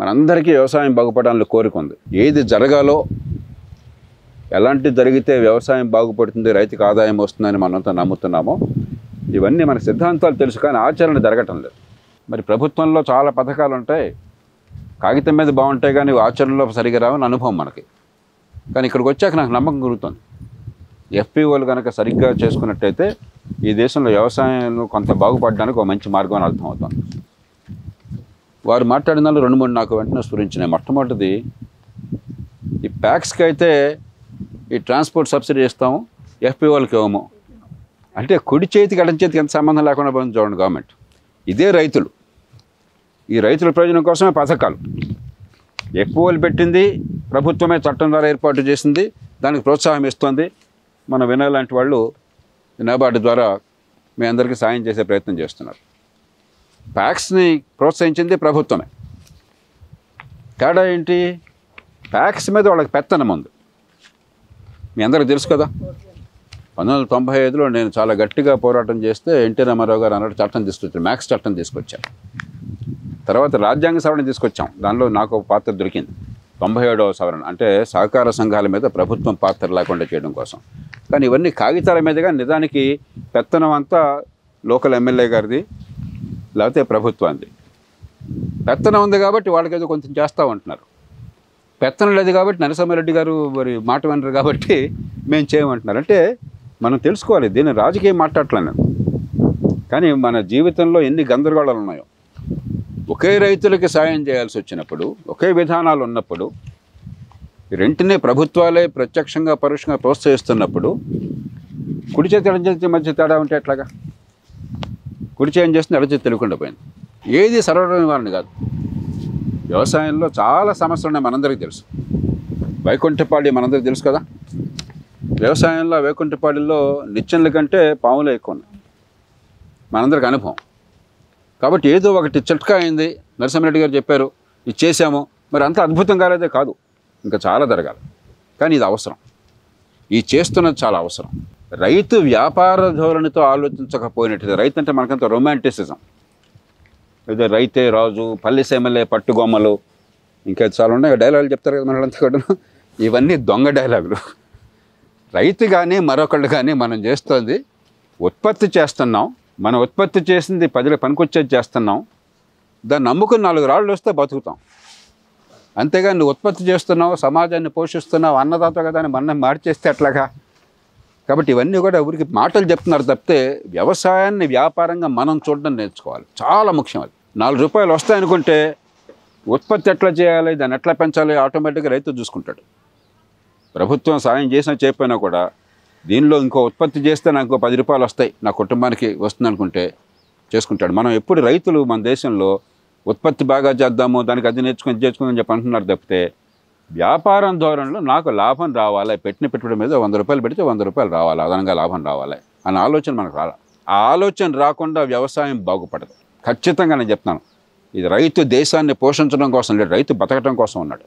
మనందరికీ వ్యవసాయం బాగుపడాలని కోరిక ఉంది ఏది జరగాలో ఎలాంటి జరిగితే వ్యవసాయం బాగుపడుతుంది రైతుకి ఆదాయం వస్తుందని మనంతా నమ్ముతున్నామో ఇవన్నీ మన సిద్ధాంతాలు తెలుసు కానీ ఆచరణ జరగటం లేదు మరి ప్రభుత్వంలో చాలా పథకాలు ఉంటాయి కాగితం మీద బాగుంటాయి కానీ ఆచరణలో సరిగా రావని అనుభవం మనకి కానీ ఇక్కడికి వచ్చాక నాకు నమ్మకం కలుగుతుంది ఎఫ్పిఓలు కనుక సరిగ్గా చేసుకున్నట్టయితే ఈ దేశంలో వ్యవసాయం కొంత బాగుపడడానికి ఒక మంచి మార్గం అని అర్థమవుతుంది వారు మాట్లాడిన దానిలో రెండు మూడు నాకు వెంటనే స్ఫురించినాయి మొట్టమొదటిది ఈ ప్యాక్స్కి అయితే ఈ ట్రాన్స్పోర్ట్ సబ్సిడీ ఇస్తాము ఎఫ్పిఓలకి ఇవ్వము అంటే కుడి చేతికి ఎడం చేతికి ఎంత సంబంధం లేకుండా పోయింది చూడండి గవర్నమెంట్ ఇదే రైతులు ఈ రైతుల ప్రయోజనం కోసమే పథకాలు ఎఫ్ఓలు పెట్టింది ప్రభుత్వమే చట్టం ద్వారా ఏర్పాటు చేసింది దానికి ప్రోత్సాహం ఇస్తుంది మన వినయ్ లాంటి వాళ్ళు నాబార్డు ద్వారా మీ అందరికీ సాయం చేసే ప్రయత్నం చేస్తున్నారు ప్యాక్స్ని ప్రోత్సహించింది ప్రభుత్వమే తేడా ఏంటి ప్యాక్స్ మీద వాళ్ళకి పెత్తనం ఉంది మీ అందరికి తెలుసు కదా పంతొమ్మిది వందల తొంభై ఐదులో నేను చాలా గట్టిగా పోరాటం చేస్తే ఎన్టీ రామారావు గారు అన్నట్టు చట్టం తీసుకొచ్చారు మ్యాక్స్ చట్టం తీసుకొచ్చారు తర్వాత రాజ్యాంగ సవరణ తీసుకొచ్చాం దానిలో నాకు ఒక పాత్ర దొరికింది తొంభై ఏడవ సవరణ అంటే సహకార సంఘాల మీద ప్రభుత్వం పాత్ర లేకుండా చేయడం కోసం కానీ ఇవన్నీ కాగితాల మీదుగా నిజానికి పెత్తనం అంతా లోకల్ ఎమ్మెల్యే గారిది లేకపోతే ప్రభుత్వానికి పెత్తనం ఉంది కాబట్టి వాళ్ళకి ఏదో కొంచెం చేస్తూ ఉంటున్నారు పెత్తనం లేదు కాబట్టి నరసింహారెడ్డి గారు మరి మాట వినరు కాబట్టి మేము చేయమంటున్నారు అంటే మనం తెలుసుకోవాలి దీన్ని రాజకీయం మాట్లాడట్లేదు నేను కానీ మన జీవితంలో ఎన్ని గందరగోళాలు ఉన్నాయో ఒకే రైతులకి సాయం చేయాల్సి వచ్చినప్పుడు ఒకే విధానాలు ఉన్నప్పుడు ఈ రెంటినే ప్రభుత్వాలే ప్రత్యక్షంగా పరోక్షంగా ప్రోత్సహిస్తున్నప్పుడు కుడి చేతి ఎడమ చేతి మధ్య తేడా ఉంటే ఎట్లాగా కుడి చేయం చేస్తుంది ఎడమ చేతి తెలియకుండా పోయింది ఏది సర్వ నివారణ కాదు వ్యవసాయంలో చాలా సమస్యలు ఉన్నాయి మనందరికీ తెలుసు వైకుంఠపాడి మనందరికీ తెలుసు కదా వ్యవసాయంలో వైకుంఠపాడిలో నిచ్చెనల కంటే పాములే ఎక్కువ ఉన్నాయి మనందరికి అనుభవం కాబట్టి ఏదో ఒకటి చిట్కా అయింది నరసింహారెడ్డి గారు చెప్పారు ఇది చేశాము మరి అంత అద్భుతం కాలేదే కాదు ఇంకా చాలా జరగాలి కానీ ఇది అవసరం ఈ చేస్తున్నది చాలా అవసరం రైతు వ్యాపార ధోరణితో ఆలోచించకపోయినట్టు రైతు అంటే మనకంత రొమాంటిసిజం ఏదో రైతే రాజు పల్లి సేమలే పట్టుగొమ్మలు ఇంకా చాలా ఉన్నాయి డైలాగులు చెప్తారు కదా మనలంతా కూడా ఇవన్నీ దొంగ డైలాగులు రైతు కానీ మరొకళ్ళు కానీ మనం చేస్తుంది ఉత్పత్తి చేస్తున్నాం మనం ఉత్పత్తి చేసింది ప్రజలకు పనికొచ్చేది చేస్తున్నాం దాన్ని నమ్ముకుని నాలుగు రాళ్ళు వస్తే బతుకుతాం అంతేగాని నువ్వు ఉత్పత్తి చేస్తున్నావు సమాజాన్ని పోషిస్తున్నావు అన్నదాత కదా అని మనం మార్చేస్తే అట్లాగా కాబట్టి ఇవన్నీ కూడా ఊరికి మాటలు చెప్తున్నారు తప్పితే వ్యవసాయాన్ని వ్యాపారంగా మనం చూడడం నేర్చుకోవాలి చాలా ముఖ్యం అది నాలుగు రూపాయలు వస్తాయనుకుంటే ఉత్పత్తి ఎట్లా చేయాలి దాన్ని ఎట్లా పెంచాలి ఆటోమేటిక్గా రైతు చూసుకుంటాడు ప్రభుత్వం సాయం చేసినా చేయకపోయినా కూడా దీనిలో ఇంకో ఉత్పత్తి చేస్తే నాకు ఇంకో పది రూపాయలు వస్తాయి నా కుటుంబానికి వస్తుంది అనుకుంటే చేసుకుంటాడు మనం ఎప్పుడు రైతులు మన దేశంలో ఉత్పత్తి బాగా చేద్దాము దానికి అది నేర్చుకొని ఇది నేర్చుకొని చెప్పి అంటున్నారు తప్పితే వ్యాపారం ధోరణిలో నాకు లాభం రావాలి పెట్టిన పెట్టుబడి మీద వంద రూపాయలు పెడితే వంద రూపాయలు రావాలి అదనంగా లాభం రావాలి అన్న ఆలోచన మనకు రాలి ఆ ఆలోచన రాకుండా వ్యవసాయం బాగుపడదు ఖచ్చితంగా నేను చెప్తున్నాను ఇది రైతు దేశాన్ని పోషించడం కోసం లేడు రైతు బతకడం కోసం ఉన్నాడు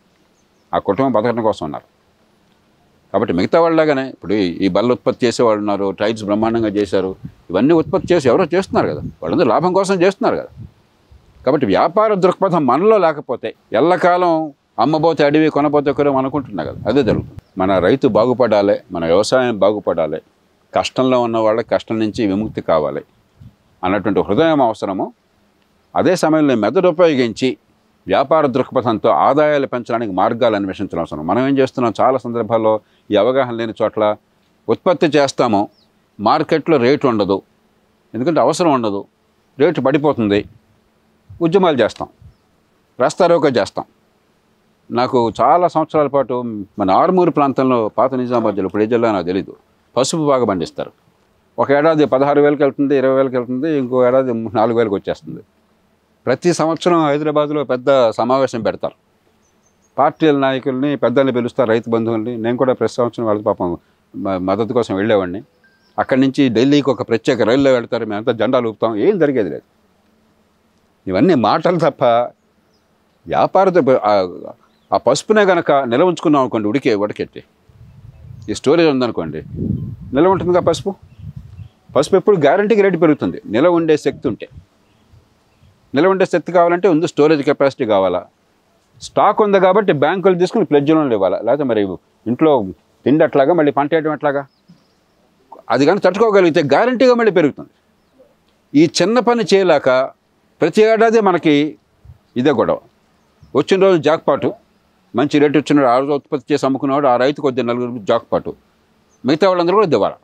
ఆ కుటుంబం బతకడం కోసం ఉన్నారు కాబట్టి మిగతా వాళ్ళలాగానే ఇప్పుడు ఈ- ఈ బల్ల ఉత్పత్తి చేసేవాళ్ళు ఉన్నారు టైల్స్ బ్రహ్మాండంగా చేశారు ఇవన్నీ ఉత్పత్తి చేసి ఎవరో చేస్తున్నారు కదా వాళ్ళందరూ లాభం కోసం చేస్తున్నారు కదా కాబట్టి వ్యాపార దృక్పథం మనలో లేకపోతే ఎల్లకాలం అమ్మబోతే అడవి కొనబోతే కొనం అనుకుంటున్నా కదా అదే జరుగుతుంది మన రైతు బాగుపడాలి మన వ్యవసాయం బాగుపడాలి కష్టంలో ఉన్న వాళ్ళకి కష్టం నుంచి విముక్తి కావాలి అన్నటువంటి హృదయం అవసరము అదే సమయంలో మెదడు ఉపయోగించి వ్యాపార దృక్పథంతో ఆదాయాలు పెంచడానికి మార్గాలు అన్వేషించడం అవసరం మనం ఏం చేస్తున్నాం చాలా సందర్భాల్లో ఈ అవగాహన లేని చోట్ల ఉత్పత్తి చేస్తాము మార్కెట్లో రేటు ఉండదు ఎందుకంటే అవసరం ఉండదు రేటు పడిపోతుంది ఉద్యమాలు చేస్తాం రాస్తారోకో చేస్తాం నాకు చాలా సంవత్సరాల పాటు మన ఆరుమూరు ప్రాంతంలో పాత నిజామాబాద్ జిల్లా ఇప్పుడు ఏ జిల్లా నాకు తెలీదు పసుపు బాగా పండిస్తారు ఒక ఏడాది పదహారు వేలకు వెళ్తుంది ఇరవై వేలకు వెళ్తుంది ఇంకో ఏడాది నాలుగు వేలకు వచ్చేస్తుంది ప్రతి సంవత్సరం హైదరాబాద్లో పెద్ద సమావేశం పెడతారు పార్టీల నాయకుల్ని పెద్దల్ని పిలుస్తారు రైతు బంధువుల్ని నేను కూడా ప్రతి సంవత్సరం వాళ్ళ పాపం మ- మద్దతు కోసం వెళ్ళేవాడిని అక్కడి నుంచి ఢిల్లీకి ఒక ప్రత్యేక రైల్లో వెళ్తారు మేమంతా జెండాలు ఊపుతాం ఏం జరిగేది లేదు ఇవన్నీ మాటలు తప్ప వ్యాపార దెబ్బ- ఆ- ఆ పసుపునే గనక నిల్వ ఉంచుకున్నాం అనుకోండి ఉడికే ఉడకెట్టి ఈ స్టోరేజ్ ఉందనుకోండి నిల్వ ఉంటుందిగా పసుపు పసుపు ఎప్పుడు గ్యారంటీకి రేటు పెరుగుతుంది నిల్వ ఉండే శక్తి ఉంటే నిల్వ ఉండే శక్తి కావాలంటే ముందు స్టోరేజ్ కెపాసిటీ కావాలా స్టాక్ ఉంది కాబట్టి బ్యాంకులు తీసుకుని ప్లెడ్జ్ లోన్లు ఇవ్వాలి లేకపోతే మరి ఇంట్లో తిండి అట్లాగా మళ్ళీ పంట వేయడం ఎట్లాగా అది కానీ తట్టుకోగలిగితే గ్యారంటీగా మళ్ళీ పెరుగుతుంది ఈ చిన్న పని చేయలేక ప్రతి ఏడాది మనకి ఇదే గొడవ వచ్చిన రోజు జాక్పాటు మంచి రేటు వచ్చిన ఆ రోజు ఉత్పత్తి చేసి అమ్ముకున్నవాడు ఆ రైతు కొద్దిగా నలుగురు జాక్పాటు మిగతా వాళ్ళందరూ కూడా దివాలా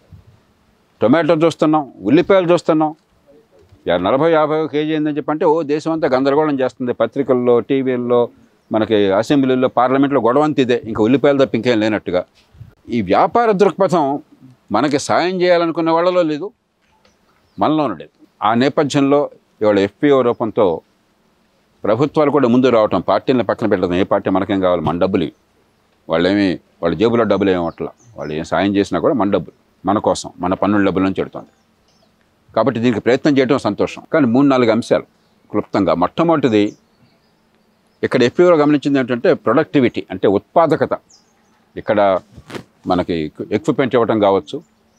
టొమాటో చూస్తున్నాం ఉల్లిపాయలు చూస్తున్నాం యా- నలభై యాభై కేజీ ఏందని చెప్పంటే ఓ దేశం అంతా గందరగోళం చేస్తుంది పత్రికల్లో టీవీల్లో మనకి అసెంబ్లీలో పార్లమెంట్లో గొడవ అంత ఇదే ఇంకా ఉల్లిపాయలు తప్ప ఇంకేం లేనట్టుగా ఈ వ్యాపార దృక్పథం మనకి సాయం చేయాలనుకున్న వాళ్ళలో లేదు మనలోనూ లేదు ఆ నేపథ్యంలో ఇవాళ ఎఫ్పిఓ రూపంతో ప్రభుత్వాలు కూడా ముందు రావటం పార్టీలను పక్కన పెట్టడం ఏ పార్టీ మనకేం కావాలి మన డబ్బులు ఇవి వాళ్ళేమి వాళ్ళ జేబులో డబ్బులు ఏమి అట్లా వాళ్ళు ఏం సాయం చేసినా కూడా మన డబ్బులు మన కోసం మన పన్నుల డబ్బుల నుంచి పెడుతుంది కాబట్టి దీనికి ప్రయత్నం చేయడం సంతోషం కానీ మూడు నాలుగు అంశాలు క్లుప్తంగా మొట్టమొదటిది ఇక్కడ ఎఫ్పిఓలో గమనించింది ఏంటంటే ప్రొడక్టివిటీ అంటే ఉత్పాదకత ఇక్కడ మనకి ఎక్విప్మెంట్ ఇవ్వటం కావచ్చు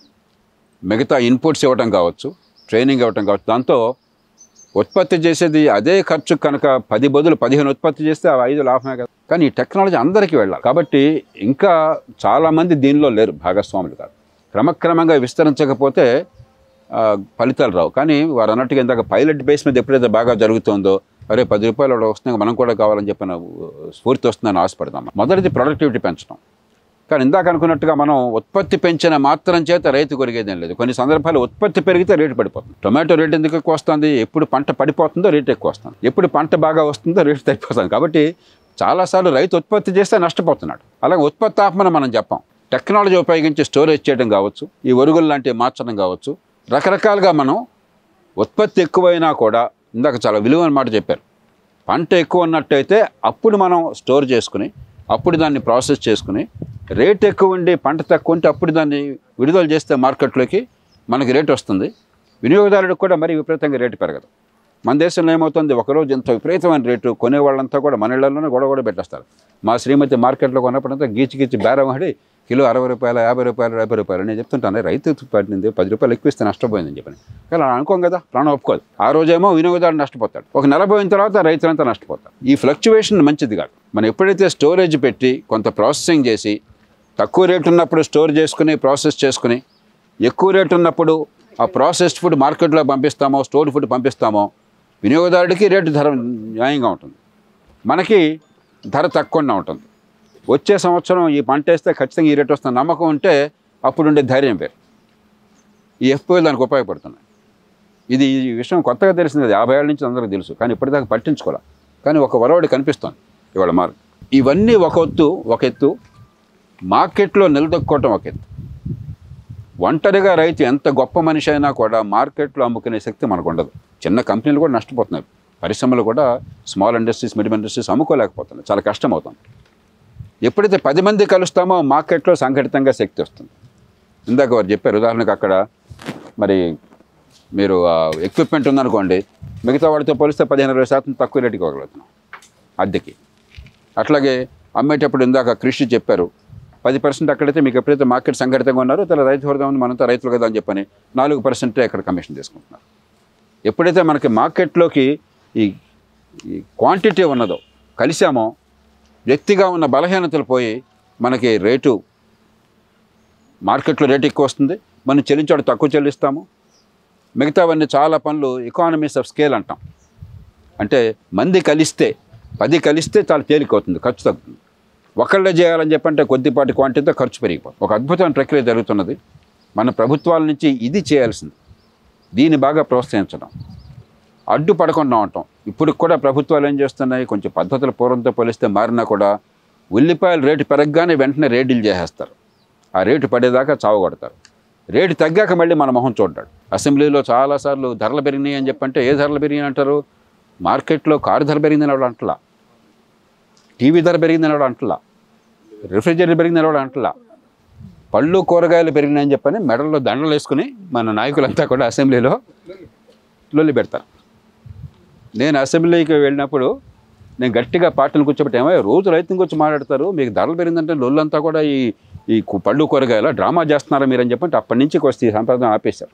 మిగతా ఇన్పుట్స్ ఇవ్వటం కావచ్చు ట్రైనింగ్ ఇవ్వటం కావచ్చు దాంతో ఉత్పత్తి చేసేది అదే ఖర్చు కనుక పది బదులు పదిహేను ఉత్పత్తి చేస్తే ఆ ఐదు లాభమే కదా కానీ ఈ టెక్నాలజీ అందరికీ వెళ్ళాలి కాబట్టి ఇంకా చాలామంది దీనిలో లేరు భాగస్వాములు కాదు క్రమక్రమంగా విస్తరించకపోతే ఆ, ఫలితాలు రావు కానీ వారు అన్నట్టుగా ఇందాక పైలట్ బేస్ మీద ఎప్పుడైతే బాగా జరుగుతుందో అరే పది రూపాయలు వాడు వస్తున్నాయి మనం కూడా కావాలని చెప్పిన స్ఫూర్తి వస్తుందని ఆశపడతాం మొదటిది ప్రొడక్టివిటీ పెంచడం కానీ ఇందాక అనుకున్నట్టుగా మనం ఉత్పత్తి పెంచిన మాత్రం చేత రైతు కొరిగేదేం లేదు కొన్ని సందర్భాలు ఉత్పత్తి పెరిగితే రేటు పడిపోతుంది టొమాటో రేటు ఎందుకు ఎక్కువ వస్తుంది ఎప్పుడు పంట పడిపోతుందో రేటు ఎక్కువ వస్తుంది ఎప్పుడు పంట బాగా వస్తుందో రేటు తగ్గిపోతుంది కాబట్టి చాలాసార్లు రైతు ఉత్పత్తి చేస్తే నష్టపోతున్నాడు అలాగే ఉత్పత్తి ఆపమని మనం చెప్పాం టెక్నాలజీ ఉపయోగించి స్టోరేజ్ చేయడం కావచ్చు ఈ ఒరుగులు లాంటివి మార్చడం కావచ్చు రకరకాలుగా మనం ఉత్పత్తి ఎక్కువైనా కూడా ఇందాక చాలా విలువైన మాట చెప్పారు పంట ఎక్కువ ఉన్నట్టయితే అప్పుడు మనం స్టోర్ చేసుకుని అప్పుడు దాన్ని ప్రాసెస్ చేసుకుని రేట్ ఎక్కువ ఉండి పంట తక్కువ ఉంటే అప్పుడు దాన్ని విడుదల చేస్తే మార్కెట్లోకి మనకి రేట్ వస్తుంది వినియోగదారుడికి కూడా మరి విపరీతంగా రేటు పెరగదు మన దేశంలో ఏమవుతుంది ఒకరోజు ఇంత విపరీతమైన రేటు కొనేవాళ్ళంతా కూడా మన ఇళ్లలోనే గొడవ కూడా పెట్టేస్తారు మా శ్రీమతి మార్కెట్లో కొన్నప్పుడంతా గీచి గీచి బేరం ఆడి కిలో అరవై రూపాయలు యాభై రూపాయలు డెబ్బై రూపాయలు నేను చెప్తుంటాను రైతు పట్టింది పది రూపాయలు ఎక్కువ ఇస్తే నష్టపోయిందని చెప్పని కానీ అలా అనుకోం కదా ప్రాణం ఒప్పుకోదు ఆ రోజేమో వినియోగదారుడు నష్టపోతాడు ఒక నెల పోయిన తర్వాత రైతులంతా నష్టపోతారు ఈ ఫ్లక్చువేషన్ మంచిది కాదు మనం ఎప్పుడైతే స్టోరేజ్ పెట్టి కొంత ప్రాసెసింగ్ చేసి తక్కువ రేటు ఉన్నప్పుడు స్టోర్ చేసుకుని ప్రాసెస్ చేసుకుని ఎక్కువ రేటు ఉన్నప్పుడు ఆ ప్రాసెస్డ్ ఫుడ్ మార్కెట్లో పంపిస్తామో స్టోర్ ఫుడ్ పంపిస్తామో వినియోగదారుడికి రేటు ధర న్యాయంగా ఉంటుంది మనకి ధర తక్కువగా ఉంటుంది వచ్చే సంవత్సరం ఈ పంట వేస్తే ఖచ్చితంగా ఈ రేటు వస్తుంది నమ్మకం ఉంటే అప్పుడు ఉండే ధైర్యం వేరు ఈ ఎఫ్పిఓ దానికి ఉపయోగపడుతున్నాయి ఇది ఈ విషయం కొత్తగా తెలిసింది కదా యాభై ఏళ్ళ నుంచి అందరికీ తెలుసు కానీ ఇప్పటిదాకా పట్టించుకోవాలి కానీ ఒక వరవడి కనిపిస్తుంది ఇవాళ మార్ ఇవన్నీ ఒక ఎత్తు ఒక ఎత్తు మార్కెట్లో నిలదొక్కోవటం ఒక ఎత్తు ఒంటరిగా రైతు ఎంత గొప్ప మనిషి అయినా కూడా మార్కెట్లో అమ్ముకునే శక్తి మనకు ఉండదు చిన్న కంపెనీలు కూడా నష్టపోతున్నాయి పరిశ్రమలు కూడా స్మాల్ ఇండస్ట్రీస్ మీడియం ఇండస్ట్రీస్ అమ్ముకోలేకపోతున్నాయి చాలా కష్టం అవుతుంది ఎప్పుడైతే పది మంది కలుస్తామో మార్కెట్లో సంఘటితంగా శక్తి వస్తుంది ఇందాక వారు చెప్పారు ఉదాహరణకు అక్కడ మరి మీరు ఎక్విప్మెంట్ ఉందనుకోండి మిగతా వాడితో పోలిస్తే పదిహేను ఇరవై శాతం తక్కువ రేటుకి ఇవ్వగలుగుతున్నాం అద్దెకి అట్లాగే అమ్మేటప్పుడు ఇందాక కృషి చెప్పారు పది పర్సెంట్ అక్కడైతే మీకు ఎప్పుడైతే మార్కెట్ సంఘటితంగా ఉన్నారో తల రైతు హృదయం మనంతా రైతులు కదా అని చెప్పని నాలుగు పర్సెంటే అక్కడ కమిషన్ తీసుకుంటున్నారు ఎప్పుడైతే మనకి మార్కెట్లోకి ఈ ఈ క్వాంటిటీ ఉన్నదో కలిసామో వ్యక్తిగా ఉన్న బలహీనతలు పోయి మనకి రేటు మార్కెట్లో రేటు ఎక్కువ వస్తుంది మనం చెల్లించాడు తక్కువ చెల్లిస్తాము మిగతావన్నీ చాలా పనులు ఎకానమీస్ ఆఫ్ స్కేల్ అంటాం అంటే మంది కలిస్తే పది కలిస్తే చాలా తేలిక అవుతుంది ఖర్చు తగ్గుతుంది ఒకళ్ళే చేయాలని చెప్పంటే కొద్దిపాటి క్వాంటిటీతో ఖర్చు పెరిగిపోతుంది ఒక అద్భుతమైన ప్రక్రియ జరుగుతున్నది మన ప్రభుత్వాల నుంచి ఇది చేయాల్సింది దీన్ని బాగా ప్రోత్సహించడం అడ్డుపడకుండా ఉంటాం ఇప్పుడు కూడా ప్రభుత్వాలు ఏం చేస్తున్నాయి కొంచెం పద్ధతుల పూర్వంతో పోలిస్తే మారినా కూడా ఉల్లిపాయల రేటు పెరగగానే వెంటనే రేటులు చేసేస్తారు ఆ రేటు పడేదాకా చావగొడతారు రేటు తగ్గాక మళ్ళీ మన మొహం చూడ్డాడు అసెంబ్లీలో చాలాసార్లు ధరలు పెరిగినాయి అని చెప్పంటే ఏ ధరలు పెరిగినాయి అంటారు మార్కెట్లో కారు ధర పెరిగిందని వాడు అంటలా టీవీ ధర పెరిగిందని వాడు అంటలా రిఫ్రిజిరేటర్ పెరిగిందని వాడు అంటలా పళ్ళు కూరగాయలు పెరిగినాయని చెప్పని మెడల్లో దండలు వేసుకుని మన నాయకులంతా కూడా అసెంబ్లీలో లొల్లి పెడతారు నేను అసెంబ్లీకి వెళ్ళినప్పుడు నేను గట్టిగా పార్టీని కూర్చోబెట్టి ఏమో రోజు రైతుని గురించి మాట్లాడతారు మీకు ధరలు పెరిగిందంటే లొల్లంతా కూడా ఈ ఈ కు- పళ్ళు కూరగాయల డ్రామా చేస్తున్నారా మీరు అని చెప్పంటే అప్పటి నుంచి వస్తే ఈ సంప్రదాయం ఆపేశారు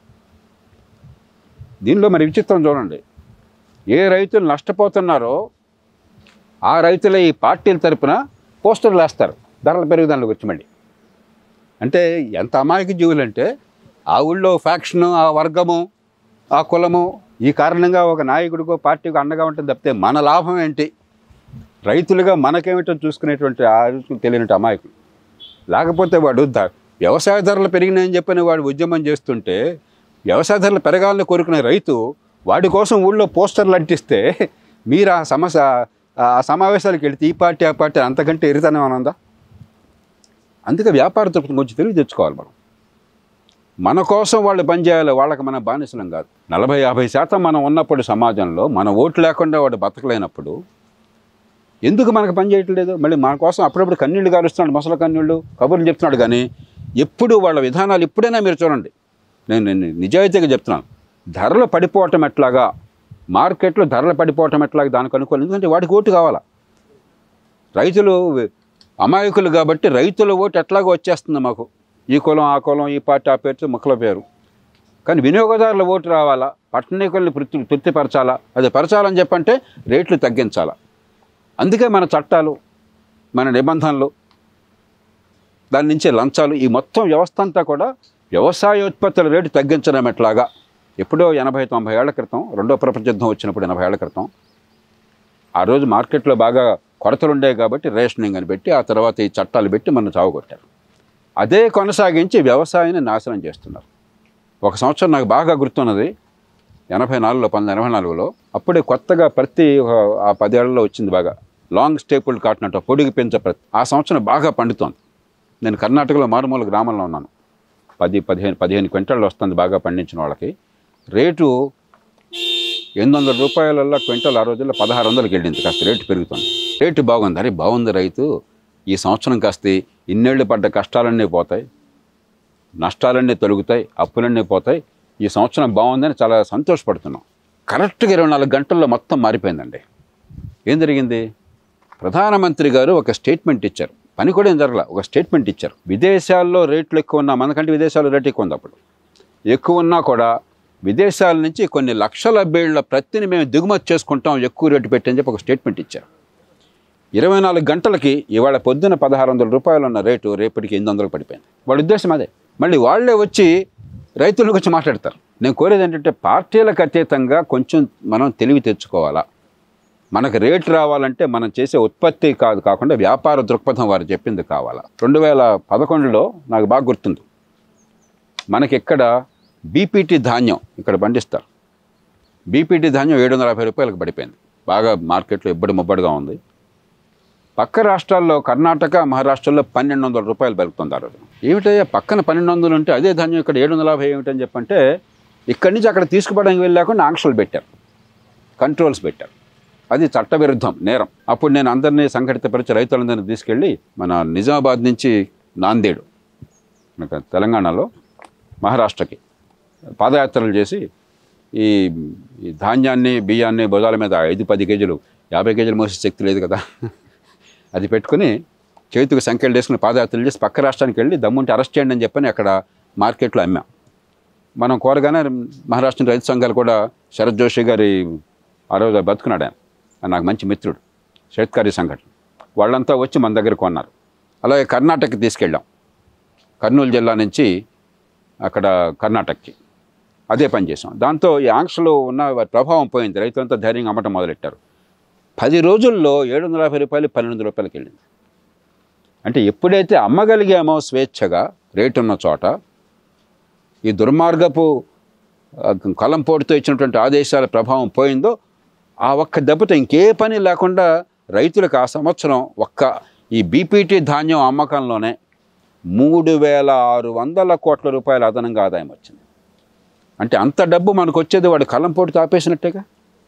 దీనిలో మరి విచిత్రం చూడండి ఏ రైతులు నష్టపోతున్నారో ఆ రైతులే ఈ పార్టీల తరపున పోస్టర్లు వేస్తారు ధరల పెరుగుదల గురించి మళ్ళీ అంటే ఎంత అమాయక జీవులు అంటే ఆ ఊళ్ళో ఫ్యాక్షను ఆ వర్గము ఆ కులము ఈ కారణంగా ఒక నాయకుడికో పార్టీకో అండగా ఉంటుంది తప్పితే మన లాభం ఏంటి రైతులుగా మనకేమిటో చూసుకునేటువంటి ఆలోచన తెలియనట్టు అమాయకులు లేకపోతే వాడు ద- వ్యవసాయ ధరలు పెరిగినాయని చెప్పని వాడు ఉద్యమం చేస్తుంటే వ్యవసాయ ధరలు పెరగాలని కోరుకునే రైతు వాడి కోసం ఊళ్ళో పోస్టర్లు అంటిస్తే మీరు ఆ సమస్య ఆ సమావేశాలకు వెళితే ఈ పార్టీ ఆ పార్టీ అంతకంటే ఎరితనం అని ఉందా అందుకే వ్యాపార దృక్పథం కొంచెం తెలివి తెచ్చుకోవాలి మనం మన కోసం వాళ్ళు పనిచేయాలి వాళ్ళకి మన బానిసలం కాదు నలభై యాభై శాతం మనం ఉన్నప్పుడు సమాజంలో మన ఓటు లేకుండా వాడు బతకలేనప్పుడు ఎందుకు మనకు పని చేయట్లేదు మళ్ళీ మన కోసం అప్పుడప్పుడు కన్నీళ్లు కారుస్తున్నాడు మొసల కన్నీళ్ళు కబుర్లు చెప్తున్నాడు కానీ ఎప్పుడు వాళ్ళ విధానాలు ఇప్పుడైనా మీరు చూడండి నేను నేను నిజాయితీగా చెప్తున్నాను ధరలు పడిపోవటం ఎట్లాగా మార్కెట్లో ధరలు పడిపోవటం ఎట్లాగా దానికి అనుకోవాలి ఎందుకంటే వాడికి ఓటు కావాలా రైతులు అమాయకులు కాబట్టి రైతుల ఓటు ఎట్లాగో వచ్చేస్తుంది మాకు ఈ కులం ఆ కులం ఈ పార్టీ ఆ పేరు ముక్కల పేరు కానీ వినియోగదారుల ఓటు రావాలా పట్టణీకుల్ని తృప్తి తృప్తిపరచాలా అది పరచాలని చెప్పంటే రేట్లు తగ్గించాలా అందుకే మన చట్టాలు మన నిబంధనలు దాని నుంచి లంచాలు ఈ మొత్తం వ్యవస్థ అంతా కూడా వ్యవసాయోత్పత్తుల రేటు తగ్గించడం ఎట్లాగా ఎప్పుడో ఎనభై తొంభై ఏళ్ల క్రితం రెండో ప్రపంచ యుద్ధం వచ్చినప్పుడు ఎనభై ఏళ్ల క్రితం ఆ రోజు మార్కెట్లో బాగా కొరతలు ఉండేవి కాబట్టి రేషనింగ్ అని పెట్టి ఆ తర్వాత ఈ చట్టాలు పెట్టి మన చావుకొట్టారు అదే కొనసాగించి వ్యవసాయాన్ని నాశనం చేస్తున్నారు ఒక సంవత్సరం నాకు బాగా గుర్తున్నది ఎనభై నాలుగులో పంతొమ్మిది ఎనభై నాలుగులో అప్పుడే కొత్తగా ప్రతి ఒక- ఆ పదేళ్లలో వచ్చింది బాగా లాంగ్ స్టేపుల్ కాటన్ అంట పొడిగి పెంచ ప్రతి ఆ సంవత్సరం బాగా పండుతోంది నేను కర్ణాటకలో మారుమూల గ్రామంలో ఉన్నాను పది పదిహేను పదిహేను క్వింటాళ్ళు వస్తుంది బాగా పండించిన వాళ్ళకి రేటు ఎనిమిది వందల రూపాయలలో క్వింటల్ ఆ రోజుల్లో పదహారు వందలకి వెళ్ళింది కాస్త రేటు పెరుగుతుంది రేటు బాగుంది అరే బాగుంది రైతు ఈ సంవత్సరం కాస్త ఇన్నేళ్ళు పడ్డ కష్టాలన్నీ పోతాయి నష్టాలన్నీ తొలుగుతాయి అప్పులన్నీ పోతాయి ఈ సంవత్సరం బాగుందని చాలా సంతోషపడుతున్నాం కరెక్ట్గా ఇరవై నాలుగు గంటల్లో మొత్తం మారిపోయిందండి ఏం జరిగింది ప్రధానమంత్రి గారు ఒక స్టేట్మెంట్ ఇచ్చారు పని కూడా ఏం జరగల ఒక స్టేట్మెంట్ ఇచ్చారు విదేశాల్లో రేట్లు ఎక్కువ ఉన్నా మనకంటే విదేశాల్లో రేటు ఎక్కువ ఉంది అప్పుడు ఎక్కువ ఉన్నా కూడా విదేశాల నుంచి కొన్ని లక్షల బేళ్ల ప్రత్తిని మేము దిగుమతి చేసుకుంటాం ఎక్కువ రేటు పెట్టి అని చెప్పి ఒక స్టేట్మెంట్ ఇచ్చారు ఇరవై నాలుగు గంటలకి ఇవాళ పొద్దున పదహారు వందల రూపాయలు ఉన్న రేటు రేపటికి ఎనిమిది వందలకు పడిపోయింది వాళ్ళ ఉద్దేశం అదే మళ్ళీ వాళ్ళే వచ్చి రైతుల గురించి మాట్లాడతారు నేను కోరేది ఏంటంటే పార్టీలకు అతీతంగా కొంచెం మనం తెలివి తెచ్చుకోవాలా మనకు రేటు రావాలంటే మనం చేసే ఉత్పత్తి కాదు కాకుండా వ్యాపార దృక్పథం వారు చెప్పింది కావాలా రెండు వేల పదకొండులో నాకు బాగా గుర్తుంది మనకి ఇక్కడ బీపీటీ ధాన్యం ఇక్కడ పండిస్తారు బీపీటీ ధాన్యం ఏడు వందల యాభై రూపాయలకు పడిపోయింది బాగా మార్కెట్లో ఇబ్బడి ముబ్బడిగా ఉంది పక్క రాష్ట్రాల్లో కర్ణాటక మహారాష్ట్రలో పన్నెండు వందల రూపాయలు పెరుగుతుంది ఆ రోజు ఏమిటయ్యా పక్కన పన్నెండు వందలు ఉంటే అదే ధాన్యం ఇక్కడ ఏడు వందల యాభై ఏమిటని చెప్పంటే ఇక్కడి నుంచి అక్కడ తీసుకుపోవడానికి వెళ్ళాకుండా ఆంక్షలు పెట్టారు కంట్రోల్స్ పెట్టారు అది చట్టవిరుద్ధం నేరం అప్పుడు నేను అందరినీ సంఘటితపరిచి రైతులందరినీ తీసుకెళ్ళి మన నిజామాబాద్ నుంచి నాందేడు మనకు తెలంగాణలో మహారాష్ట్రకి పాదయాత్రలు చేసి ఈ ఈ ధాన్యాన్ని బియ్యాన్ని భుజాల మీద ఐదు పది కేజీలు యాభై కేజీలు మోసే శక్తి లేదు కదా అది పెట్టుకుని చేతికి సంఖ్యలు వేసుకుని పాదయాత్రలు చేసి పక్క రాష్ట్రానికి వెళ్ళి దమ్ముంటే అరెస్ట్ చేయండి అని చెప్పని అక్కడ మార్కెట్లో అమ్మాం మనం కోరగానే మహారాష్ట్ర రైతు సంఘాలు కూడా శరత్ జోషి గారి ఆ రోజు బతుకున్నాడు ఆయన ఆయన నాకు మంచి మిత్రుడు షేత్కారీ సంఘటన వాళ్ళంతా వచ్చి మన దగ్గర కొన్నారు అలాగే కర్ణాటకకి తీసుకెళ్ళాం కర్నూలు జిల్లా నుంచి అక్కడ కర్ణాటకకి అదే పని చేసాం దాంతో ఈ ఆంక్షలు ఉన్న ప్రభావం పోయింది రైతులంతా ధైర్యంగా అమ్మటం మొదలెట్టారు పది రోజుల్లో ఏడు వందల యాభై రూపాయలు పన్నెండు రూపాయలకి వెళ్ళింది అంటే ఎప్పుడైతే అమ్మగలిగామో స్వేచ్ఛగా రేటు ఉన్న చోట ఈ దుర్మార్గపు ఆ, కలంపోటుతో ఇచ్చినటువంటి ఆదేశాల ప్రభావం పోయిందో ఆ ఒక్క దెబ్బతో ఇంకే పని లేకుండా రైతులకు ఆ సంవత్సరం ఒక్క ఈ బీపీటీ ధాన్యం అమ్మకంలోనే మూడు వేల ఆరు వందల కోట్ల రూపాయల అదనంగా ఆదాయం వచ్చింది అంటే అంత డబ్బు మనకు వచ్చేది వాడు కలంపోటు తాపేసినట్టేగా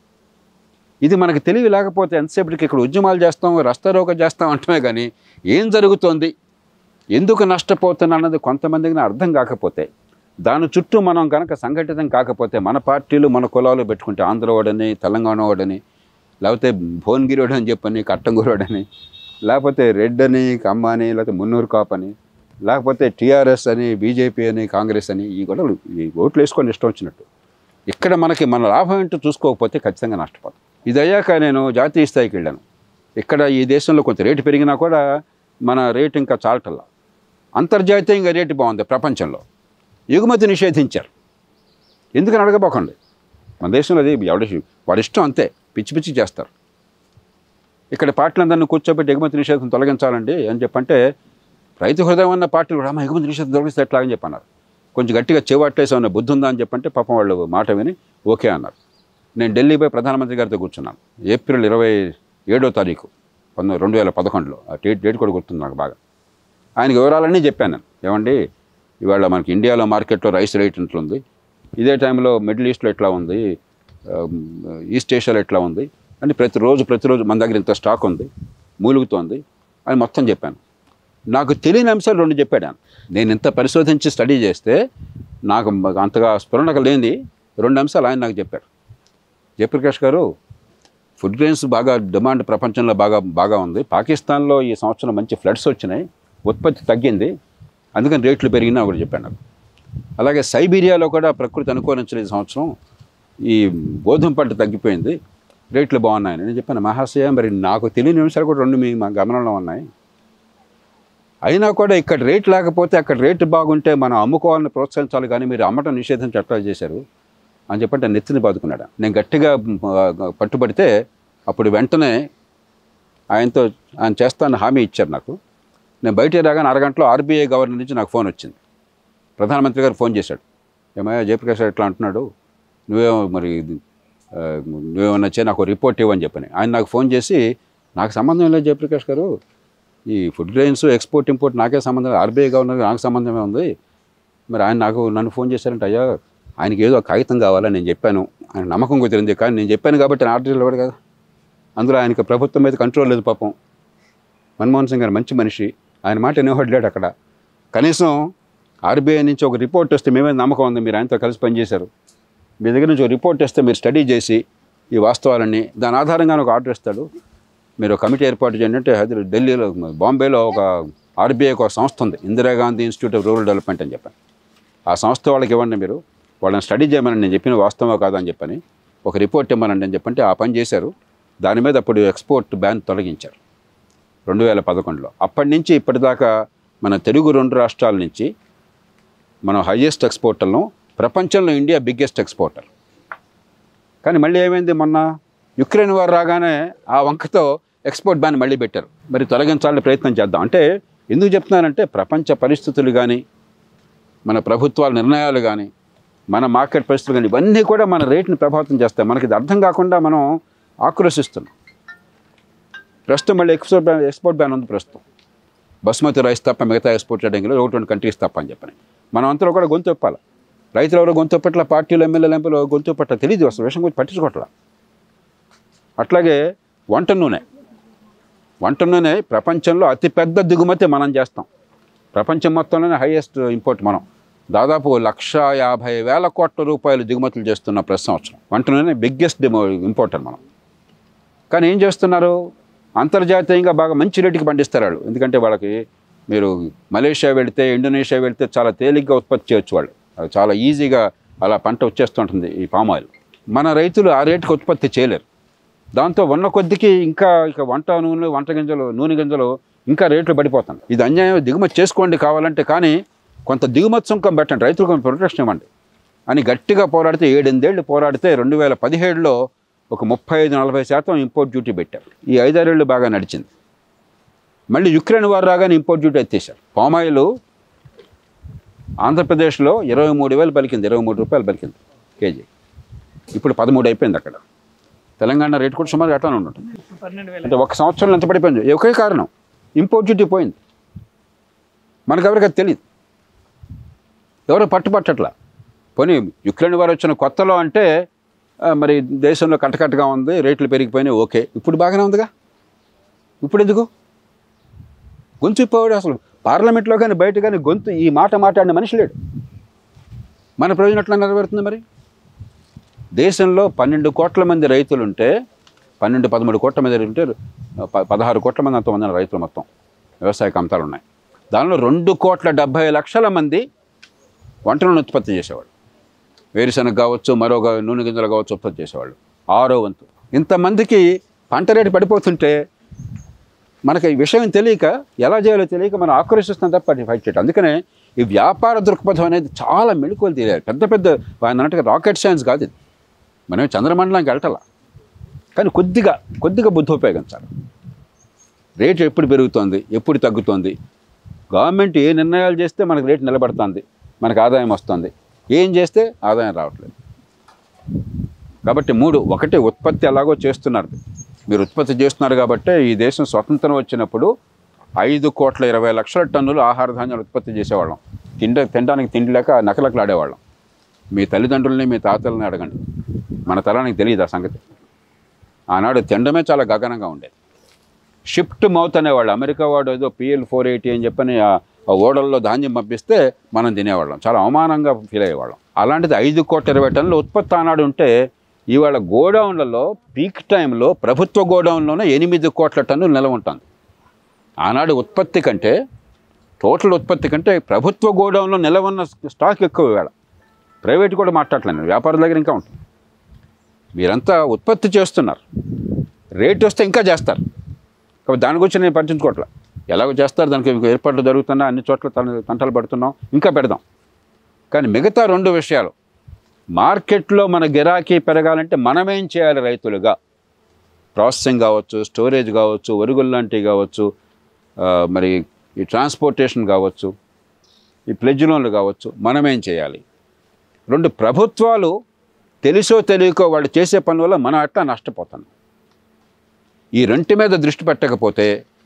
ఇది మనకు తెలివి లేకపోతే ఎంతసేపటికి ఇక్కడ ఉద్యమాలు చేస్తాం రస్తారోక చేస్తాం అంటమే కానీ ఏం జరుగుతోంది ఎందుకు నష్టపోతున్నా అన్నది కొంతమందికి అర్థం కాకపోతే దాని చుట్టూ మనం కనుక సంఘటితం కాకపోతే మన పార్టీలు మన కులాలు పెట్టుకుంటే ఆంధ్ర వాడని తెలంగాణ వాడని లేకపోతే భువనగిరి వాడని చెప్పని కట్టంగూరు వాడని లేకపోతే రెడ్ అని కమ్మ అని లేకపోతే మున్నూరు కాప్ అని లేకపోతే టీఆర్ఎస్ అని బీజేపీ అని కాంగ్రెస్ అని ఈ గొడవలు ఈ ఓట్లు వేసుకొని ఇష్టం వచ్చినట్టు ఇక్కడ మనకి మన లాభం ఏంటో చూసుకోకపోతే ఖచ్చితంగా నష్టపోతాం ఇది అయ్యాక నేను జాతీయ స్థాయికి వెళ్ళాను ఇక్కడ ఈ దేశంలో కొంత రేటు పెరిగినా కూడా మన రేటు ఇంకా చాలటల్లా అంతర్జాతీయంగా రేటు బాగుంది ప్రపంచంలో ఎగుమతి నిషేధించారు ఎందుకని అడగబోకండి మన దేశంలో అది ఎవడ వాడి ఇష్టం అంతే పిచ్చి పిచ్చి చేస్తారు ఇక్కడ పార్టీలందరినీ కూర్చోబెట్టి ఎగుమతి నిషేధం తొలగించాలండి అని చెప్పంటే రైతు హృదయం ఉన్న పార్టీలు కూడా "అమ్మ, ఎగుమతి నిషేధం తొలగిస్తే ఎట్లా అని చెప్పన్నారు కొంచెం గట్టిగా చేవాట్లేసి ఉన్న బుద్ధి ఉందా అని చెప్పంటే పాపం వాళ్ళు మాట విని ఓకే అన్నారు నేను ఢిల్లీ పోయి ప్రధానమంత్రి గారితో కూర్చున్నాను ఏప్రిల్ ఇరవై ఏడో తారీఖు పంతొమ్మిది రెండు వేల పదకొండులో ఆ డేట్ డేట్ కూడా గుర్తుంది నాకు బాగా ఆయనకి వివరాలన్నీ చెప్పాను నేను ఏమండి ఇవాళ మనకి ఇండియాలో మార్కెట్లో రైస్ రేట్ ఉంది ఇదే టైంలో మిడిల్ ఈస్ట్లో ఎట్లా ఉంది ఆమ్, ఈస్ట్ ఏషియాలో ఎట్లా ఉంది అని ప్రతిరోజు ప్రతిరోజు మన దగ్గర ఇంత స్టాక్ ఉంది మూలుగుతోంది అని మొత్తం చెప్పాను నాకు తెలియని అంశాలు రెండు చెప్పాడు ఆయన నేను ఇంత పరిశోధించి స్టడీ చేస్తే నాకు అంతగా స్ఫురణకు లేని రెండు అంశాలు ఆయన నాకు చెప్పారు జయప్రకాష్ గారు ఫుడ్ గ్రెయిన్స్ బాగా డిమాండ్ ప్రపంచంలో బాగా బాగా ఉంది పాకిస్తాన్లో ఈ సంవత్సరం మంచి ఫ్లడ్స్ వచ్చినాయి ఉత్పత్తి తగ్గింది అందుకని రేట్లు పెరిగినా కూడా చెప్పాను నాకు అలాగే సైబీరియాలో కూడా ప్రకృతి అనుకూలించలేదు ఈ సంవత్సరం ఈ గోధుమ పంట తగ్గిపోయింది రేట్లు బాగున్నాయని నేను చెప్పాను మహాశయ మరి నాకు తెలియని నిమిషాలు కూడా రెండు మీ మా గమనంలో ఉన్నాయి అయినా కూడా ఇక్కడ రేట్ లేకపోతే అక్కడ రేటు బాగుంటే మనం అమ్ముకోవాలని ప్రోత్సహించాలి కానీ మీరు అమ్మటం నిషేధం చట్టాలు ఎట్లా చేశారు అని చెప్పంటే నెత్తిని బాదుకున్నాడు నేను గట్టిగా ఆ, పట్టుబడితే అప్పుడు వెంటనే ఆయనతో ఆయన చేస్తానని హామీ ఇచ్చారు నాకు నేను బయట రాగానే అరగంటలో ఆర్బీఐ గవర్నర్ నుంచి నాకు ఫోన్ వచ్చింది ప్రధానమంత్రి గారు ఫోన్ చేశాడు ఏమయ్యా జయప్రకాష్ గారు ఇట్లా అంటున్నాడు నువ్వేమో మరి ఆ, నువ్వేమన్నా చే నాకు రిపోర్ట్ ఇవ్వని చెప్పని ఆయన నాకు ఫోన్ చేసి నాకు సంబంధం లేదు జయప్రకాష్ గారు ఈ ఫుడ్ గ్రెయిన్స్ ఎక్స్పోర్ట్ ఇంపోర్ట్ నాకే సంబంధం ఆర్బీఐ గవర్నర్ నాకు సంబంధమే ఉంది మరి ఆయన నాకు నన్ను ఫోన్ చేశారంటే అయ్యా ఆయనకి ఏదో కాగితం కావాలని నేను చెప్పాను ఆయన నమ్మకం కుదిరింది కానీ నేను చెప్పాను కాబట్టి ఆయన ఆర్డర్ ఇవ్వడు కదా అందులో ఆయనకి ప్రభుత్వం మీద కంట్రోల్ లేదు పాపం మన్మోహన్ సింగ్ గారు మంచి మనిషి ఆయన మాట వినేవాడలేడు అక్కడ కనీసం ఆర్బీఐ నుంచి ఒక రిపోర్ట్ వస్తే మేమే నమ్మకం ఉంది మీరు ఆయనతో కలిసి పనిచేశారు మీ దగ్గర నుంచి ఒక రిపోర్ట్ వస్తే మీరు స్టడీ చేసి ఈ వాస్తవాలన్నీ దాని ఆధారంగా ఒక ఆర్డర్ ఇస్తాడు మీరు ఒక కమిటీ ఏర్పాటు చేయండి అంటే హైదరాబాద్ ఢిల్లీలో బాంబేలో ఒక ఆర్బీఐకి ఒక సంస్థ ఉంది Indira Gandhi institute of rural development అని చెప్పాను ఆ సంస్థ వాళ్ళకి ఇవ్వండి మీరు వాళ్ళని స్టడీ చేయమని నేను చెప్పిన వాస్తవమా కాదని చెప్పని ఒక రిపోర్ట్ ఇవ్వమనండి అని చెప్పంటే ఆ పని చేశారు దాని మీద అప్పుడు ఎక్స్పోర్ట్ బ్యాన్ తొలగించారు రెండు వేల పదకొండులో అప్పటి నుంచి ఇప్పటిదాకా మన తెలుగు రెండు రాష్ట్రాల నుంచి మనం హైయెస్ట్ ఎక్స్పోర్టర్ను ప్రపంచంలో ఇండియా బిగ్గెస్ట్ ఎక్స్పోర్టర్ కానీ మళ్ళీ ఏమైంది మొన్న యుక్రెయిన్ వారు రాగానే ఆ వంకతో ఎక్స్పోర్ట్ బ్యాన్ మళ్ళీ పెట్టారు మరి తొలగించాలని ప్రయత్నం చేద్దాం అంటే ఎందుకు చెప్తున్నానంటే ప్రపంచ పరిస్థితులు కానీ మన ప్రభుత్వాల నిర్ణయాలు కానీ మన మార్కెట్ పరిస్థితులు కానీ ఇవన్నీ కూడా మన రేట్ని ప్రభావితం చేస్తాయి మనకి ఇది అర్థం కాకుండా మనం ఆక్రోశిస్తున్నాం ప్రస్తుతం మళ్ళీ ఎక్స్పోర్ట్ బ్యాన్ ఎక్స్పోర్ట్ బ్యాన్ ఉంది ప్రస్తుతం బస్మతి రైస్ తప్ప మిగతా ఎక్స్పోర్ట్ చేయడానికి ఒకటి రెండు కంట్రీస్ తప్ప అని చెప్పని మనం అంతలో కూడా గొంతు చెప్పాలి రైతులు ఎవరో గొంతు పట్ల పార్టీలు ఎమ్మెల్యేలు ఎంపీలు గొంతు పట్ల తెలియదు అసలు విషయం గురించి పట్టించుకోవట్లా అట్లాగే వంట నూనె వంట నూనె ప్రపంచంలో అతిపెద్ద దిగుమతి మనం చేస్తాం ప్రపంచం మొత్తంలోనే హైయెస్ట్ ఇంపోర్ట్ మనం దాదాపు లక్ష యాభై వేల కోట్ల రూపాయలు దిగుమతులు చేస్తున్న ప్రతి సంవత్సరం వంట నూనె బిగ్గెస్ట్ డిమో ఇంపోర్టర్ మనం కానీ ఏం చేస్తున్నారు అంతర్జాతీయంగా బాగా మంచి రేటుకి పండిస్తారు వాళ్ళు ఎందుకంటే వాళ్ళకి మీరు మలేషియా వెళితే ఇండోనేషియా వెళితే చాలా తేలిగ్గా ఉత్పత్తి చేయొచ్చు వాళ్ళు అది చాలా ఈజీగా అలా పంట వచ్చేస్తుంటుంది ఈ పామ్ ఆయిల్ మన రైతులు ఆ రేటుకి ఉత్పత్తి చేయలేరు దాంతో ఉన్న కొద్దికి ఇంకా ఇక వంట నూనె వంట గింజలు నూనె గింజలు ఇంకా రేట్లు పడిపోతుంది ఇది అన్యాయం దిగుమతి చేసుకోండి కావాలంటే కానీ కొంత దిగుమతి సుంకం పెట్టండి రైతులకు కొంత ప్రొటెక్షన్ ఇవ్వండి అని గట్టిగా పోరాడితే ఏడెనిమిదేళ్ళు పోరాడితే రెండు వేల పదిహేడులో ఒక ముప్పై ఐదు నలభై శాతం ఇంపోర్ట్ డ్యూటీ పెట్టారు ఈ ఐదారేళ్ళు బాగా నడిచింది మళ్ళీ యుక్రెయిన్ వారు రాగానే ఇంపోర్ట్ డ్యూటీ ఎత్తేసారు పామాయిల్ ఆంధ్రప్రదేశ్లో ఇరవై మూడు వేలు పలికింది ఇరవై మూడు రూపాయలు పలికింది కేజీ ఇప్పుడు పదమూడు అయిపోయింది అక్కడ తెలంగాణ రేట్ కూడా సుమారు అట్లానే ఉంటుంది పన్నెండు వేల అంటే ఒక సంవత్సరంలో ఎంత పడిపోయింది ఒకే కారణం ఇంపోర్ట్ డ్యూటీ పోయింది మనకు ఎవరికి అది తెలియదు ఎవరు పట్టుపట్టట్లా పోనీ యుక్రెయిన్ వారు వచ్చిన కొత్తలో అంటే ఆ, మరి దేశంలో కట్టకట్టగా ఉంది రేట్లు పెరిగిపోయినాయి ఓకే ఇప్పుడు బాగానే ఉందిగా ఇప్పుడు ఎందుకు గొంతు ఇప్పవాడు అసలు పార్లమెంట్లో కానీ బయట కానీ గొంతు ఈ మాట మాట్లాడిన మనిషి లేడు మన ప్రయోజనం ఎట్లా నెరవేరుతుంది మరి దేశంలో పన్నెండు కోట్ల మంది రైతులు ఉంటే పన్నెండు పదమూడు కోట్ల మంది ఉంటే ప- పదహారు కోట్ల మంది అంతమంది రైతులు మొత్తం వ్యవసాయ కమతాలు ఉన్నాయి దానిలో రెండు కోట్ల డెబ్భై లక్షల మంది వంట నూనె ఉత్పత్తి చేసేవాళ్ళు వేరుశనగ కావచ్చు మరో గా- నూనె గింజలు కావచ్చు ఉత్పత్తి చేసేవాళ్ళు ఆరో వంతు ఇంతమందికి పంట రేటు పడిపోతుంటే మనకి ఈ విషయం తెలియక ఎలా చేయాలో తెలియక మనం ఆక్రోషిస్తాం తప్ప అది ఫైట్ చేయడం అందుకనే ఈ వ్యాపార దృక్పథం అనేది చాలా మెళుకువలు తెలియాలి పెద్ద పెద్ద ఆయన అన్నట్టుగా రాకెట్ సైన్స్ కాదు ఇది మనం చంద్రమండలానికి వెళ్ళటలా కానీ కొద్దిగా కొద్దిగా బుద్ధి ఉపయోగించాలి రేటు ఎప్పుడు పెరుగుతోంది ఎప్పుడు తగ్గుతోంది గవర్నమెంట్ ఏ నిర్ణయాలు చేస్తే మనకు రేటు నిలబడుతుంది మనకు ఆదాయం వస్తుంది ఏం చేస్తే ఆదాయం రావట్లేదు కాబట్టి మూడు ఒకటి ఉత్పత్తి ఎలాగో చేస్తున్నారు మీరు ఉత్పత్తి చేస్తున్నారు కాబట్టి ఈ దేశం స్వతంత్రం వచ్చినప్పుడు ఐదు కోట్ల ఇరవై లక్షల టన్నులు ఆహార ధాన్యాలు ఉత్పత్తి చేసేవాళ్ళం తిండి తినడానికి తిండి లేక నకలకలు ఆడేవాళ్ళం మీ తల్లిదండ్రులని మీ తాతల్ని అడగండి మన తరానికి తెలియదు ఆ సంగతి ఆనాడు తినడమే చాలా గగనంగా ఉండేది షిఫ్ట్ మౌత్ అనేవాళ్ళు అమెరికా వాడు ఏదో పిఎల్ ఫోర్ ఎయిటీ అని చెప్పని ఆ ఆ ఓడల్లో ధాన్యం పంపిస్తే మనం తినేవాళ్ళం చాలా అవమానంగా ఫీల్ అయ్యేవాళ్ళం అలాంటిది ఐదు కోట్ల ఇరవై టన్నుల ఉత్పత్తి ఆనాడు ఉంటే ఇవాళ గోడౌన్లలో పీక్ టైంలో ప్రభుత్వ గోడౌన్లోనే ఎనిమిది కోట్ల టన్నులు నిల్వ ఉంటుంది ఆనాడు ఉత్పత్తి కంటే టోటల్ ఉత్పత్తి కంటే ప్రభుత్వ గోడౌన్లో నిల్వ ఉన్న స్టాక్ ఎక్కువ ఇవాళ ప్రైవేట్ కూడా మాట్లాడలేను వ్యాపారుల దగ్గర ఇంకా ఉంటుంది మీరంతా ఉత్పత్తి చేస్తున్నారు రేట్ వస్తే ఇంకా చేస్తారు కాబట్టి దాని గురించి నేను పట్టించుకోవట్లే ఎలాగో చేస్తారు దానికి ఇంకో ఏర్పాట్లు జరుగుతున్నా అన్ని చోట్ల తన- తంటలు పడుతున్నాం ఇంకా పెడదాం కానీ మిగతా రెండు విషయాలు మార్కెట్లో మన గిరాకీ పెరగాలంటే మనమేం చేయాలి రైతులుగా ప్రాసెసింగ్ కావచ్చు స్టోరేజ్ కావచ్చు ఒరుగులు లాంటివి కావచ్చు ఆ, మరి ఈ ట్రాన్స్పోర్టేషన్ కావచ్చు ఈ ప్లెడ్జ్ లోన్లు కావచ్చు మనమేం చేయాలి రెండు ప్రభుత్వాలు తెలుసో తెలియకో వాళ్ళు చేసే పని వల్ల మనం అట్లా నష్టపోతాం ఈ రెంటి మీద దృష్టి పెట్టకపోతే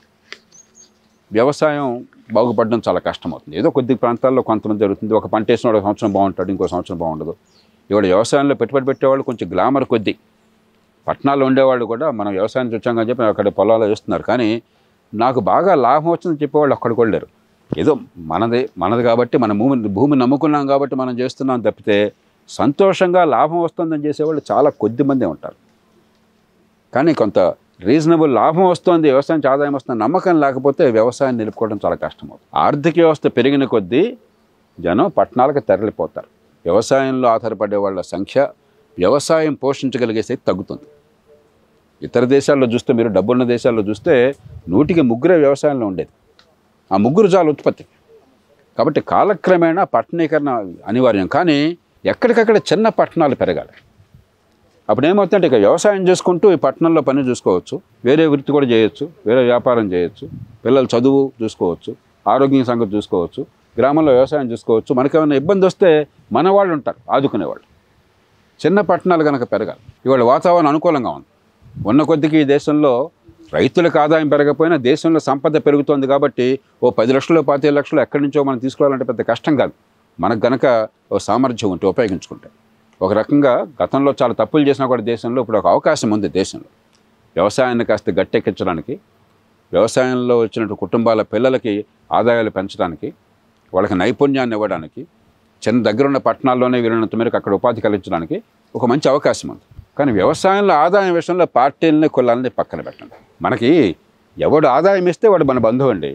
వ్యవసాయం బాగుపడడం చాలా కష్టమవుతుంది ఏదో కొద్ది ప్రాంతాల్లో కొంతమంది జరుగుతుంది ఒక పంట వేసిన ఒక సంవత్సరం బాగుంటాడు ఇంకో సంవత్సరం బాగుండదు ఇవాళ వ్యవసాయంలో పెట్టుబడి పెట్టేవాళ్ళు కొంచెం గ్లామర్ కొద్ది పట్టణాల్లో ఉండేవాళ్ళు కూడా మనం వ్యవసాయం వచ్చాం అని చెప్పి అక్కడ పొలాలు వేస్తున్నారు కానీ నాకు బాగా లాభం వచ్చిందని చెప్పేవాళ్ళు అక్కడికి వెళ్ళారు ఏదో మనది మనది కాబట్టి మన భూమి భూమి నమ్ముకున్నాం కాబట్టి మనం చేస్తున్నాం తప్పితే సంతోషంగా లాభం వస్తుందని చేసేవాళ్ళు చాలా కొద్ది మందే ఉంటారు కానీ కొంత రీజనబుల్ లాభం వస్తుంది వ్యవసాయం ఆదాయం వస్తుంది నమ్మకం లేకపోతే వ్యవసాయం నిలుపుకోవడం చాలా కష్టమవుతుంది ఆర్థిక వ్యవస్థ పెరిగిన కొద్దీ జనం పట్టణాలకు తరలిపోతారు వ్యవసాయంలో ఆధారపడే వాళ్ళ సంఖ్య వ్యవసాయం పోషించగలిగే శక్తి తగ్గుతుంది ఇతర దేశాల్లో చూస్తే మీరు డబ్బున్న దేశాల్లో చూస్తే నూటికి ముగ్గురే వ్యవసాయంలో ఉండేది ఆ ముగ్గురు చాలు ఉత్పత్తి కాబట్టి కాలక్రమేణా పట్టణీకరణ అనివార్యం కానీ ఎక్కడికక్కడ చిన్న పట్టణాలు పెరగాలి అప్పుడు ఏమవుతుందంటే ఇక వ్యవసాయం చేసుకుంటూ ఈ పట్టణంలో పని చూసుకోవచ్చు వేరే వృత్తి కూడా చేయొచ్చు వేరే వ్యాపారం చేయొచ్చు పిల్లల చదువు చూసుకోవచ్చు ఆరోగ్యం సంగతి చూసుకోవచ్చు గ్రామంలో వ్యవసాయం చూసుకోవచ్చు మనకేమైనా ఇబ్బంది వస్తే మన వాళ్ళు ఉంటారు ఆదుకునేవాళ్ళు చిన్న పట్టణాలు కనుక పెరగాలి ఇవాళ వాతావరణం అనుకూలంగా ఉంది ఉన్న కొద్దికి ఈ దేశంలో రైతులకు ఆదాయం పెరగకపోయినా దేశంలో సంపద పెరుగుతోంది కాబట్టి ఓ పది లక్షలు పాతిక లక్షలు ఎక్కడి నుంచో మనం తీసుకోవాలంటే పెద్ద కష్టం కాదు మనకు గనక ఓ సామర్థ్యం ఉంటే ఉపయోగించుకుంటే ఒక రకంగా గతంలో చాలా తప్పులు చేసినా కూడా దేశంలో ఇప్పుడు ఒక అవకాశం ఉంది దేశంలో వ్యవసాయాన్ని కాస్త గట్టెక్కించడానికి వ్యవసాయంలో వచ్చినట్టు కుటుంబాల పిల్లలకి ఆదాయాలు పెంచడానికి వాళ్ళకి నైపుణ్యాన్ని ఇవ్వడానికి చిన్న దగ్గరున్న పట్టణాల్లోనే వీరినంత మేరకు అక్కడ ఉపాధి కలిగించడానికి ఒక మంచి అవకాశం ఉంది కానీ వ్యవసాయంలో ఆదాయం విషయంలో పార్టీలని కులాలని పక్కన పెట్టండి మనకి ఎవడు ఆదాయం ఇస్తే వాడు మన బంధువు అండి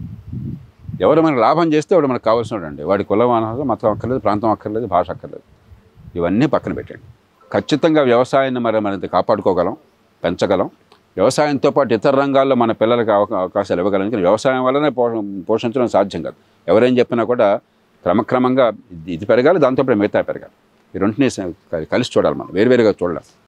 ఎవరు మనకు లాభం చేస్తే వాడు మనకు కావాల్సినాడు అండి వాడి కులం అనవసరం మతం అక్కర్లేదు ప్రాంతం అక్కర్లేదు భాష అక్కర్లేదు ఇవన్నీ పక్కన పెట్టండి ఖచ్చితంగా వ్యవసాయాన్ని మరి మరింత కాపాడుకోగలం పెంచగలం వ్యవసాయంతో పాటు ఇతర రంగాల్లో మన పిల్లలకి అవకా- అవకాశాలు ఇవ్వగలం కానీ వ్యవసాయం వల్లనే పోష పోషించడం సాధ్యం కాదు ఎవరేం చెప్పినా కూడా క్రమక్రమంగా ఇది- ఇది పెరగాలి దాంతో పాటు మిగతా పెరగాలి ఈ రెంటిని కలిసి చూడాలి మనం వేరువేరుగా చూడాలి